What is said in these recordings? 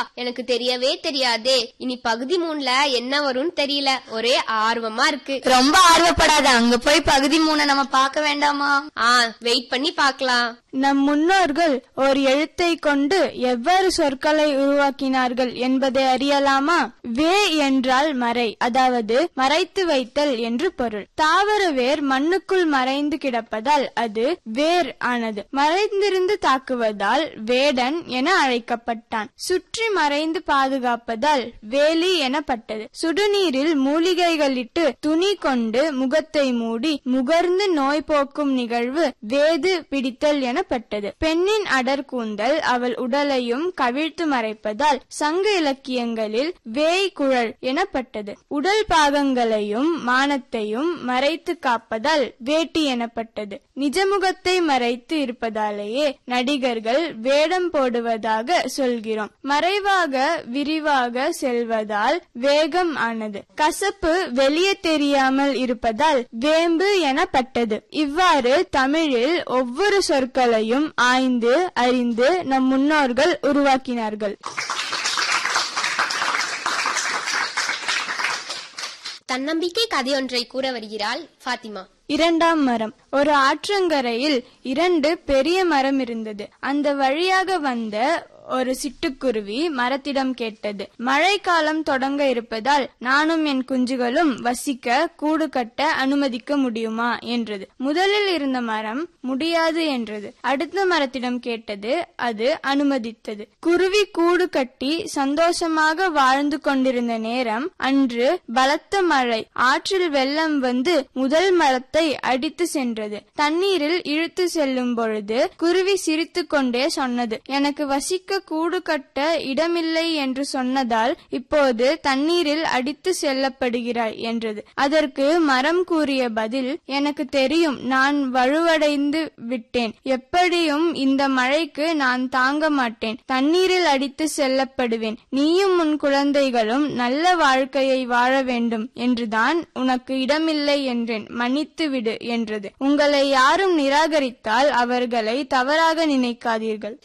எனக்கு தெரியவே தெரியாதே இனி பகுதி மூணுல என்ன வரும்னு தெரியல ஒரே ஆர்வமா இருக்கு ரொம்ப ஆர்வப்படாத அங்க போய் பகுதி மூணை நம்ம பார்க்க வேண்டாமா ஆ வெயிட் பண்ணி பார்க்கலாம் நம் முன்னோர்கள் ஒரு எழுத்தை கொண்டு எவ்வாறு சொற்களை உருவாக்கினார்கள் என்பதை அறியலாமா வே என்றால் மறை அதாவது மறைத்து வைத்தல் என்று பொருள் தாவர வேர் மண்ணுக்குள் மறைந்து கிடப்பதால் அது வேர் ஆனது மறைந்திருந்து தாக்குவதால் வேடன் என அழைக்கப்பட்டான் சுற்றி மறைந்து பாதுகாப்பதால் வேலி எனப்பட்டது சுடுநீரில் மூலிகைகளிட்டு துணி கொண்டு முகத்தை மூடி முகர்ந்து நோய் போக்கும் நிகழ்வு வேது பிடித்தல் எனப்பட்டது பெண்ணின் அடர் கூந்தல் அவள் உடலையும் கவிழ்த்து மறைப்பதால் சங்க இலக்கியங்களில் வேய் குழல் எனப்பட்டது உடல் பாகங்களையும் மானத்தையும் மறைத்து காப்பதால் வேட்டி எனப்பட்டது நிஜமுகத்தை மறைத்து இருப்பதாலேயே நடிகர்கள் வேடம் போடுவதாக சொல்கிறோம் மறைவாக விரிவாக செல்வதால் வேகம் ஆனது கசப்பு வெளியே தெரியாமல் இருப்பதால் வேம்பு எனப்பட்டது இவ்வாறு தமிழில் ஒவ்வொரு சொற்களையும் ஆய்ந்து அறிந்து நம் முன்னோர்கள் உருவாக்கினார்கள் தன்னம்பிக்கை கதையொன்றை கூற வருகிறாள் ஃபாத்திமா இரண்டாம் மரம் ஒரு ஆற்றங்கரையில் இரண்டு பெரிய மரம் இருந்தது அந்த வழியாக வந்த ஒரு சிட்டுக்குருவி மரத்திடம் கேட்டது மழைக்காலம் தொடங்க இருப்பதால் நானும் என் குஞ்சுகளும் வசிக்க கூடு கட்ட அனுமதிக்க முடியுமா என்றது முதலில் இருந்த மரம் முடியாது என்றது அடுத்த மரத்திடம் கேட்டது அது அனுமதித்தது குருவி கூடு கட்டி சந்தோஷமாக வாழ்ந்து கொண்டிருந்த நேரம் அன்று பலத்த மழை ஆற்றில் வெள்ளம் வந்து முதல் மரத்தை அடித்து சென்றது தண்ணீரில் இழுத்து செல்லும் பொழுது குருவி சிரித்துக் கொண்டே சொன்னது எனக்கு வசிக்க கூடு கட்ட இடமில்லை என்று சொன்னதால் இப்போது தண்ணீரில் அடித்து செல்லப்படுகிறாய் என்றது அதற்கு மரம் கூறிய பதில் எனக்கு தெரியும் நான் வலுவடைந்து விட்டேன் எப்படியும் இந்த மழைக்கு நான் தாங்க மாட்டேன் தண்ணீரில் அடித்து செல்லப்படுவேன் நீயும் உன் குழந்தைகளும் நல்ல வாழ்க்கையை வாழ வேண்டும் என்றுதான் உனக்கு இடமில்லை என்றேன் மன்னித்து விடு என்றது உங்களை யாரும் நிராகரித்தால் அவர்களை தவறாக நினைக்காதீர்கள்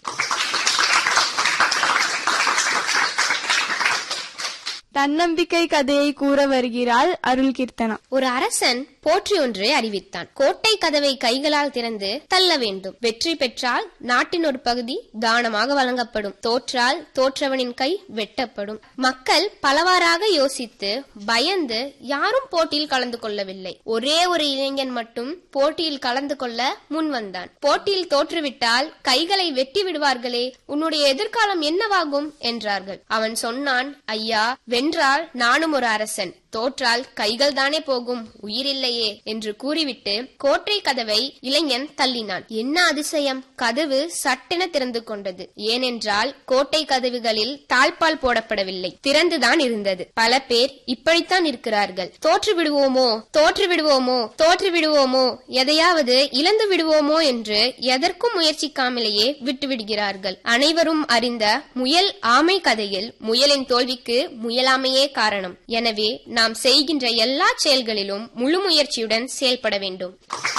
தன்னம்பிக்கை கதையை கூற வருகிறாள் அருள் கீர்த்தனா ஒரு அரசன் போற்றி ஒன்றை அறிவித்தான் கோட்டை கதவை கைகளால் திறந்து தள்ள வேண்டும் வெற்றி பெற்றால் நாட்டின் ஒரு பகுதி தானமாக வழங்கப்படும் தோற்றால் தோற்றவனின் கை வெட்டப்படும் மக்கள் பலவாறாக யோசித்து பயந்து யாரும் போட்டியில் கலந்து கொள்ளவில்லை ஒரே ஒரு இளைஞன் மட்டும் போட்டியில் கலந்து கொள்ள முன் வந்தான் போட்டியில் தோற்றுவிட்டால் கைகளை வெட்டி விடுவார்களே உன்னுடைய எதிர்காலம் என்னவாகும் என்றார்கள் அவன் சொன்னான் ஐயா வென்றால் நானும் ஒரு அரசன் தோற்றால் கைகள் தானே போகும் உயிரில்லையே என்று கூறிவிட்டு கோட்டை கதவை இளைஞன் தள்ளினான் என்ன அதிசயம் கதவு சட்டென திறந்து கொண்டது ஏனென்றால் கோட்டை கதவுகளில் தாழ்பால் போடப்படவில்லை திறந்துதான் இருந்தது பல பேர் இப்படித்தான் இருக்கிறார்கள் தோற்று விடுவோமோ தோற்று விடுவோமோ தோற்று விடுவோமோ எதையாவது இழந்து விடுவோமோ என்று எதற்கும் முயற்சிக்காமலேயே விட்டுவிடுகிறார்கள் அனைவரும் அறிந்த முயல் ஆமை கதையில் முயலின் தோல்விக்கு முயலாமையே காரணம் எனவே நாம் செய்கின்ற எல்லா செயல்களிலும் முழு முயற்சியுடன் செயல்பட வேண்டும்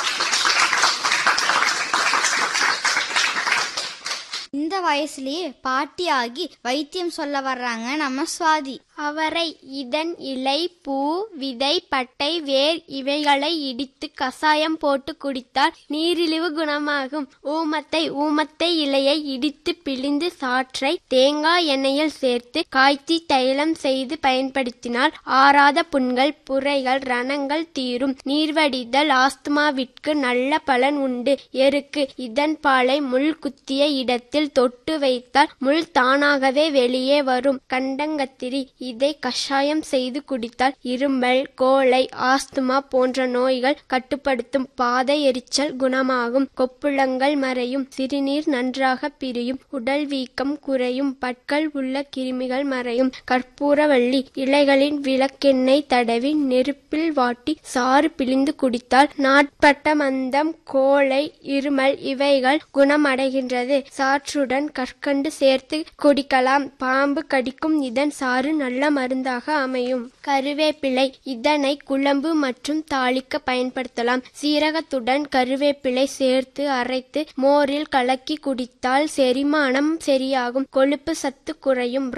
இந்த வயசுலயே பாட்டியாகி வைத்தியம் சொல்ல வர்றாங்க நம்ம சுவாதி அவரை இதன் இலை பூ விதை பட்டை வேர் இவைகளை இடித்து கசாயம் போட்டு குடித்தால் நீரிழிவு குணமாகும் ஊமத்தை ஊமத்தை இலையை இடித்து பிழிந்து சாற்றை தேங்காய் எண்ணெயில் சேர்த்து காய்ச்சி தைலம் செய்து பயன்படுத்தினால் ஆறாத புண்கள் புரைகள் ரணங்கள் தீரும் நீர்வடிதல் ஆஸ்துமாவிற்கு நல்ல பலன் உண்டு எருக்கு இதன் பாலை முள் குத்திய இடத்தில் தொட்டு வைத்தால் முள் தானாகவே வெளியே வரும் கண்டங்கத்திரி இதை கஷாயம் செய்து குடித்தால் இருமல் கோழை ஆஸ்துமா போன்ற நோய்கள் கட்டுப்படுத்தும் பாதை எரிச்சல் குணமாகும் கொப்புளங்கள் மறையும் சிறுநீர் நன்றாக பிரியும் உடல் வீக்கம் குறையும் பற்கள் உள்ள கிருமிகள் மறையும் கற்பூரவள்ளி இலைகளின் விளக்கெண்ணெய் தடவி நெருப்பில் வாட்டி சாறு பிழிந்து குடித்தால் நாட்பட்ட மந்தம் கோழை இருமல் இவைகள் குணமடைகின்றது சாற்றுடன் கற்கண்டு சேர்த்து குடிக்கலாம் பாம்பு கடிக்கும் இதன் சாறு நல்ல மருந்தாக அமையும் கருவேப்பிலை இதனை குழம்பு மற்றும் தாளிக்க பயன்படுத்தலாம் சீரகத்துடன் கருவேப்பிலை சேர்த்து அரைத்து மோரில் கலக்கி குடித்தால் செரிமானம் சரியாகும் கொழுப்பு சத்து குறையும்